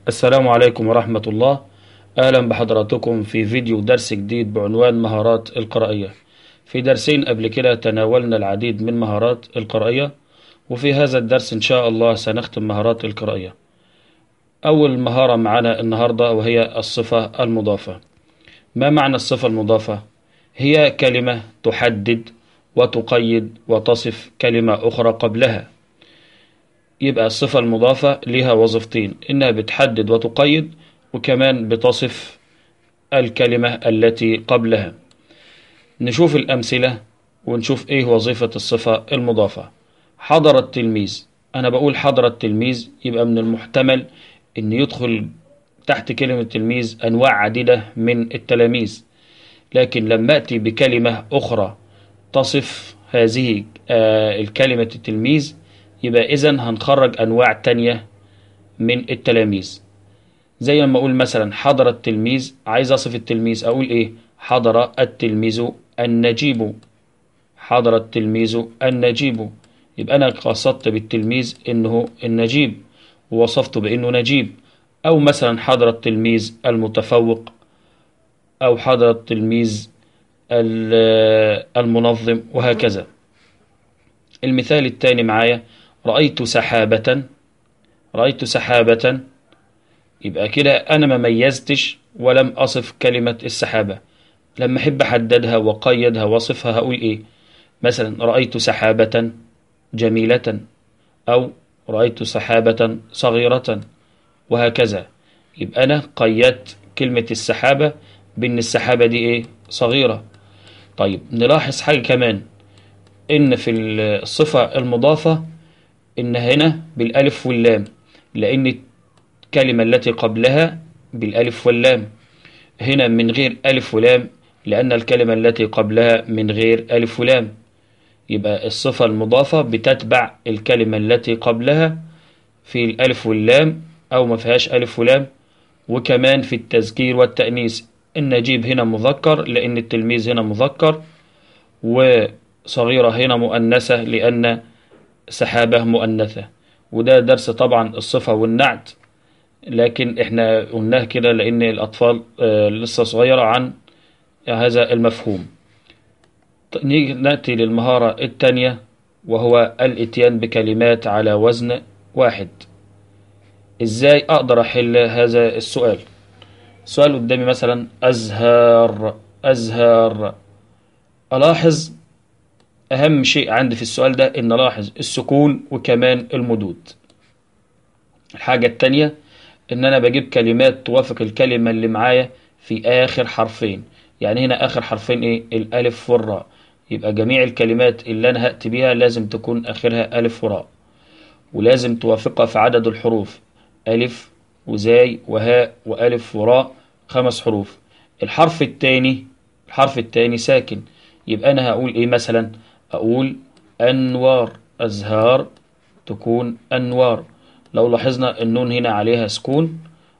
السلام عليكم ورحمة الله أهلا بحضراتكم في فيديو درس جديد بعنوان مهارات القرائية في درسين قبل كده تناولنا العديد من مهارات القرائية وفي هذا الدرس إن شاء الله سنختم مهارات القرائية أول مهارة معنا النهاردة وهي الصفة المضافة ما معنى الصفة المضافة؟ هي كلمة تحدد وتقيد وتصف كلمة أخرى قبلها يبقى الصفة المضافة لها وظيفتين إنها بتحدد وتقيد وكمان بتصف الكلمة التي قبلها نشوف الأمثلة ونشوف إيه وظيفة الصفة المضافة حضر التلميذ أنا بقول حضر التلميذ يبقى من المحتمل إن يدخل تحت كلمة تلميذ أنواع عديدة من التلاميذ لكن لما أتي بكلمة أخرى تصف هذه آه الكلمة التلميذ يبقى إذا هنخرج أنواع تانية من التلاميذ زي لما أقول مثلا حضر التلميذ عايز أصف التلميذ أقول إيه حضر التلميذ النجيب حضر التلميذ النجيب يبقى أنا قصدت بالتلميذ إنه النجيب ووصفته بإنه نجيب أو مثلا حضر التلميذ المتفوق أو حضر التلميذ المنظم وهكذا المثال الثاني معايا رأيت سحابة رأيت سحابة يبقى كده أنا ما ميزتش ولم أصف كلمة السحابة لما أحب أحددها وقيدها وصفها هقول إيه مثلا رأيت سحابة جميلة أو رأيت سحابة صغيرة وهكذا يبقى أنا قيدت كلمة السحابة بأن السحابة دي إيه صغيرة طيب نلاحظ حاجة كمان إن في الصفة المضافة إن هنا بالألف واللام لأن الكلمة التي قبلها بالألف واللام هنا من غير ألف ولام لأن الكلمة التي قبلها من غير ألف ولام يبقى الصفة المضافة بتتبع الكلمة التي قبلها في الألف واللام أو ما فيهاش ألف ولام وكمان في التذكير والتأنيث النجيب هنا مذكر لأن التلميذ هنا مذكر وصغيرة هنا مؤنثة لأن سحابة مؤنثة وده درس طبعا الصفة والنعت لكن احنا قلناه كده لأن الأطفال لسه صغيرة عن هذا المفهوم نيجي نأتي للمهارة الثانية وهو الاتيان بكلمات على وزن واحد ازاي اقدر احل هذا السؤال سؤال قدامي مثلا ازهار ازهار الاحظ اهم شيء عندي في السؤال ده ان الاحظ السكون وكمان المدود الحاجة التانية ان انا بجيب كلمات توافق الكلمة اللي معايا في اخر حرفين يعني هنا اخر حرفين ايه الالف والراء يبقى جميع الكلمات اللي انا هأتي بيها لازم تكون اخرها الف وراء ولازم توافقها في عدد الحروف ألف وزاي وهاء وألف وراء خمس حروف الحرف التاني الحرف التاني ساكن يبقى أنا هقول إيه مثلا أقول أنوار أزهار تكون أنوار لو لاحظنا النون هنا عليها سكون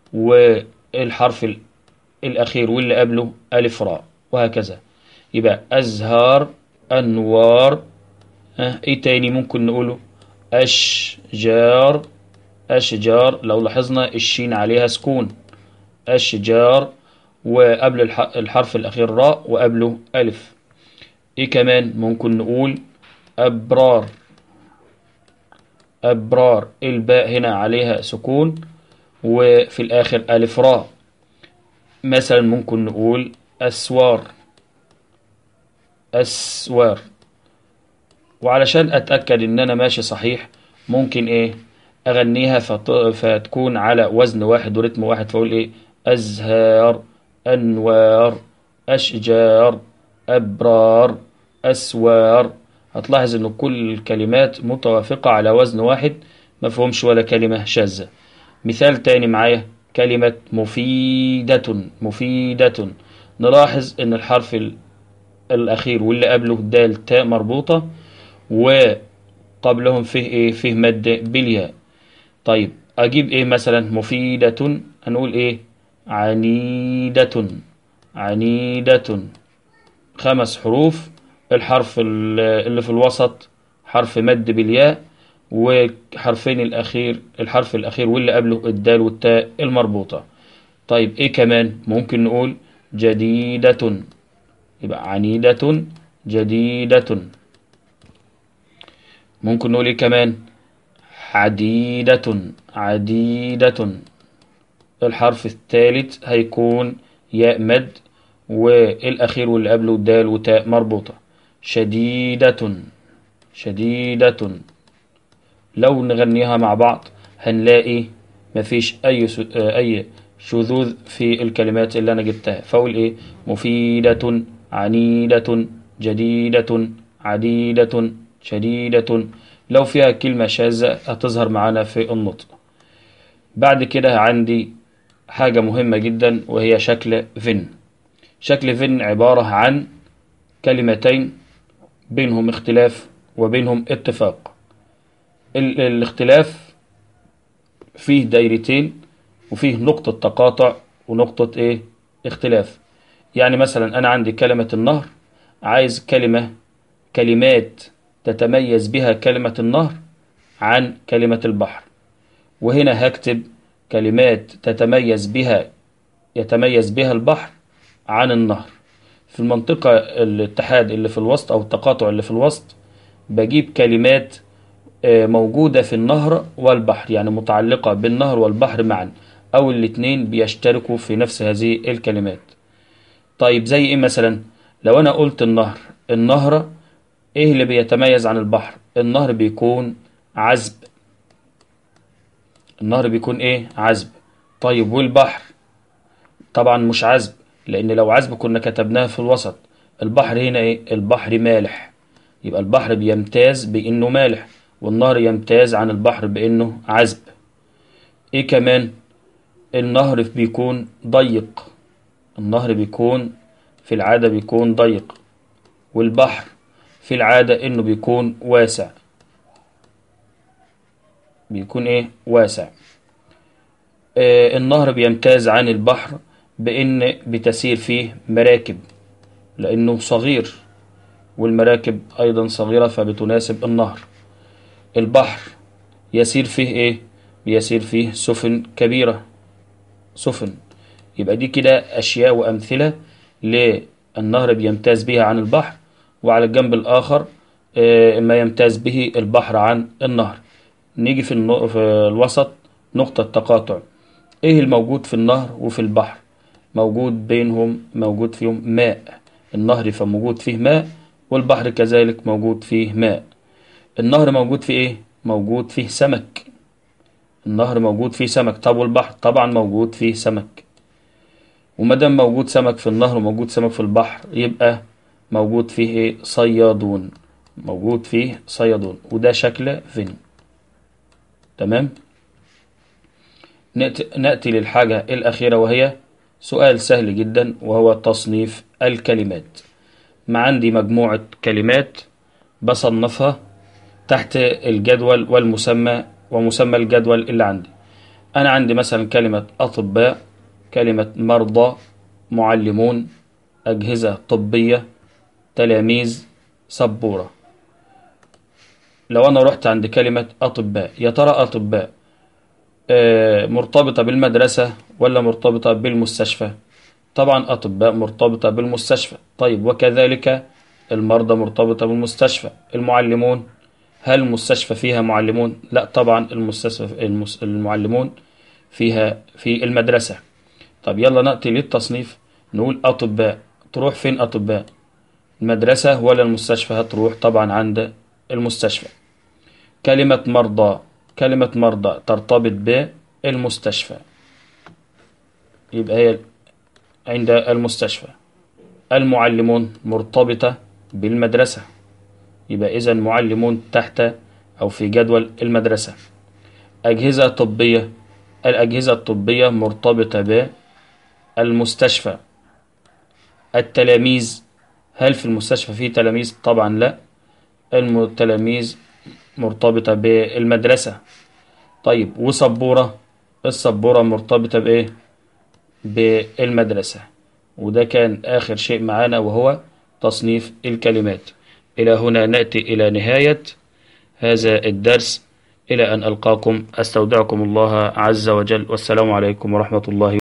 والحرف الأخير واللي قبله ألف راء وهكذا يبقى أزهار أنوار اه إيه تاني ممكن نقوله أشجار أشجار لو لاحظنا الشين عليها سكون أشجار وقبل الحرف الأخير راء وقبله ألف إيه كمان ممكن نقول أبرار أبرار الباء هنا عليها سكون وفي الآخر ألف راء مثلا ممكن نقول أسوار أسوار وعلشان أتأكد إن أنا ماشي صحيح ممكن إيه أغنيها فت... فتكون على وزن واحد ورتم واحد فأقول إيه أزهار أنوار أشجار أبرار أسوار هتلاحظ إن كل الكلمات متوافقة على وزن واحد مفهومش ولا كلمة شاذة مثال تاني معايا كلمة مفيدة مفيدة نلاحظ إن الحرف الأخير واللي قبله دال تاء مربوطة وقبلهم فيه إيه فيه مد بالياء طيب أجيب إيه مثلا مفيدة هنقول إيه عنيدة عنيدة خمس حروف الحرف اللي في الوسط حرف مد بالياء وحرفين الأخير الحرف الأخير واللي قبله الدال والتاء المربوطة طيب إيه كمان ممكن نقول جديدة يبقى عنيدة جديدة ممكن نقول إيه كمان عديدة عديدة الحرف الثالث هيكون ياء مد والأخير واللي قبله دال وتاء مربوطة شديدة شديدة لو نغنيها مع بعض هنلاقي مفيش أي س... أي شذوذ في الكلمات اللي أنا جبتها فأقول إيه مفيدة عنيدة جديدة عديدة شديدة لو فيها كلمة شاذة هتظهر معانا في النطق بعد كده عندي حاجة مهمة جدا وهي شكل فن شكل فن عبارة عن كلمتين بينهم اختلاف وبينهم اتفاق ال الاختلاف فيه دايرتين وفيه نقطة تقاطع ونقطة ايه اختلاف يعني مثلا انا عندي كلمة النهر عايز كلمة كلمات تتميز بها كلمة النهر عن كلمة البحر وهنا هكتب كلمات تتميز بها يتميز بها البحر عن النهر في المنطقة الاتحاد اللي في الوسط أو التقاطع اللي في الوسط بجيب كلمات موجودة في النهر والبحر يعني متعلقة بالنهر والبحر معا أو الاتنين بيشتركوا في نفس هذه الكلمات طيب زي إيه مثلا لو أنا قلت النهر النهر إيه اللي بيتميز عن البحر النهر بيكون عذب النهر بيكون إيه عذب طيب والبحر طبعا مش عذب لأن لو عذب كنا كتبناها في الوسط البحر هنا إيه البحر مالح يبقى البحر بيمتاز بإنه مالح والنهر يمتاز عن البحر بإنه عذب إيه كمان النهر بيكون ضيق النهر بيكون في العادة بيكون ضيق والبحر في العادة إنه بيكون واسع بيكون إيه واسع آه النهر بيمتاز عن البحر بإن بتسير فيه مراكب لأنه صغير والمراكب أيضا صغيرة فبتناسب النهر البحر يسير فيه إيه بيسير فيه سفن كبيرة سفن يبقى دي كده أشياء وأمثلة للنهر بيمتاز بها عن البحر وعلى الجنب الآخر ما يمتاز به البحر عن النهر نيجي في, النو... في الوسط نقطة تقاطع إيه الموجود في النهر وفي البحر موجود بينهم موجود فيهم ماء النهر فموجود فيه ماء والبحر كذلك موجود فيه ماء النهر موجود فيه إيه موجود فيه سمك النهر موجود فيه سمك طب والبحر طبعا موجود فيه سمك ومادام موجود سمك في النهر وموجود سمك في البحر يبقى موجود فيه ايه صيادون موجود فيه صيادون وده شكل فين تمام نأتي للحاجة الأخيرة وهي سؤال سهل جدا وهو تصنيف الكلمات ما عندي مجموعة كلمات بصنفها تحت الجدول والمسمى ومسمى الجدول اللي عندي أنا عندي مثلا كلمة أطباء كلمة مرضى معلمون أجهزة طبية تلاميذ سبورة لو أنا رحت عند كلمة أطباء يا ترى أطباء مرتبطة بالمدرسة ولا مرتبطة بالمستشفى طبعا أطباء مرتبطة بالمستشفى طيب وكذلك المرضى مرتبطة بالمستشفى المعلمون هل المستشفى فيها معلمون لا طبعا المستشفى المعلمون فيها في المدرسة طب يلا نأتي للتصنيف نقول أطباء تروح فين أطباء المدرسة ولا المستشفى هتروح طبعا عند المستشفى كلمة مرضى كلمة مرضى ترتبط بالمستشفى يبقى هي عند المستشفى المعلمون مرتبطة بالمدرسة يبقى إذا معلمون تحت أو في جدول المدرسة أجهزة طبية الأجهزة الطبية مرتبطة بالمستشفى التلاميذ هل في المستشفى في تلاميذ طبعا لا التلاميذ مرتبطة بالمدرسة طيب وسبورة السبورة مرتبطة بإيه بالمدرسة وده كان آخر شيء معانا وهو تصنيف الكلمات إلى هنا نأتي إلى نهاية هذا الدرس إلى أن ألقاكم أستودعكم الله عز وجل والسلام عليكم ورحمة الله